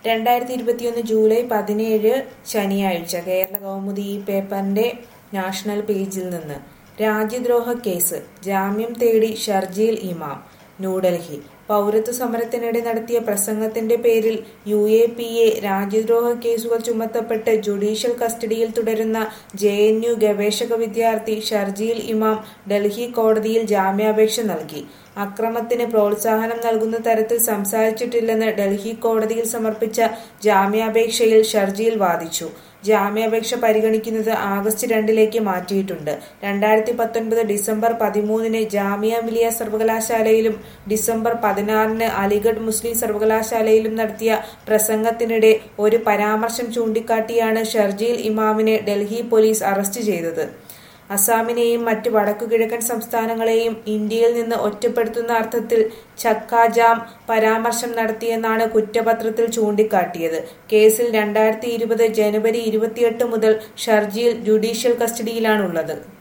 രണ്ടായിരത്തി ഇരുപത്തിയൊന്ന് ജൂലൈ പതിനേഴ് ശനിയാഴ്ച കേരള കൗമുദി ഈ പേപ്പറിന്റെ നാഷണൽ പേജിൽ നിന്ന് രാജ്യദ്രോഹ കേസ് ജാമ്യം തേടി ഷർജീൽ ഇമാം ന്യൂഡൽഹി പൗരത്വ സമരത്തിനിടെ നടത്തിയ പ്രസംഗത്തിന്റെ പേരിൽ യു എ പി എ രാജ്യദ്രോഹ കേസുകൾ ചുമത്തപ്പെട്ട് ജുഡീഷ്യൽ കസ്റ്റഡിയിൽ തുടരുന്ന ജെ എൻ യു ഗവേഷക വിദ്യാർത്ഥി ഷർജീൽ ഇമാം ഡൽഹി കോടതിയിൽ ജാമ്യാപേക്ഷ നൽകി അക്രമത്തിന് പ്രോത്സാഹനം നൽകുന്ന തരത്തിൽ സംസാരിച്ചിട്ടില്ലെന്ന് ഡൽഹി കോടതിയിൽ സമർപ്പിച്ച ജാമ്യാപേക്ഷയിൽ ഷർജീൽ വാദിച്ചു ജാമ്യാപേക്ഷ പരിഗണിക്കുന്നത് ആഗസ്റ്റ് രണ്ടിലേക്ക് മാറ്റിയിട്ടുണ്ട് രണ്ടായിരത്തി പത്തൊൻപത് ഡിസംബർ പതിമൂന്നിന് ജാമിയ മിലിയ സർവകലാശാലയിലും ഡിസംബർ പതിനാറിന് അലിഗഡ് മുസ്ലിം സർവകലാശാലയിലും നടത്തിയ പ്രസംഗത്തിനിടെ ഒരു പരാമർശം ചൂണ്ടിക്കാട്ടിയാണ് ഷർജീൽ ഇമാമിനെ ഡൽഹി പോലീസ് അറസ്റ്റ് ചെയ്തത് അസാമിനെയും മറ്റ് വടക്കുകിഴക്കൻ സംസ്ഥാനങ്ങളെയും ഇന്ത്യയിൽ നിന്ന് ഒറ്റപ്പെടുത്തുന്ന അർത്ഥത്തിൽ ചക്കാജാം പരാമർശം നടത്തിയെന്നാണ് കുറ്റപത്രത്തിൽ ചൂണ്ടിക്കാട്ടിയത് കേസിൽ രണ്ടായിരത്തി ഇരുപത് ജനുവരി ഇരുപത്തിയെട്ട് മുതൽ ഷർജീൽ ജുഡീഷ്യൽ കസ്റ്റഡിയിലാണുള്ളത്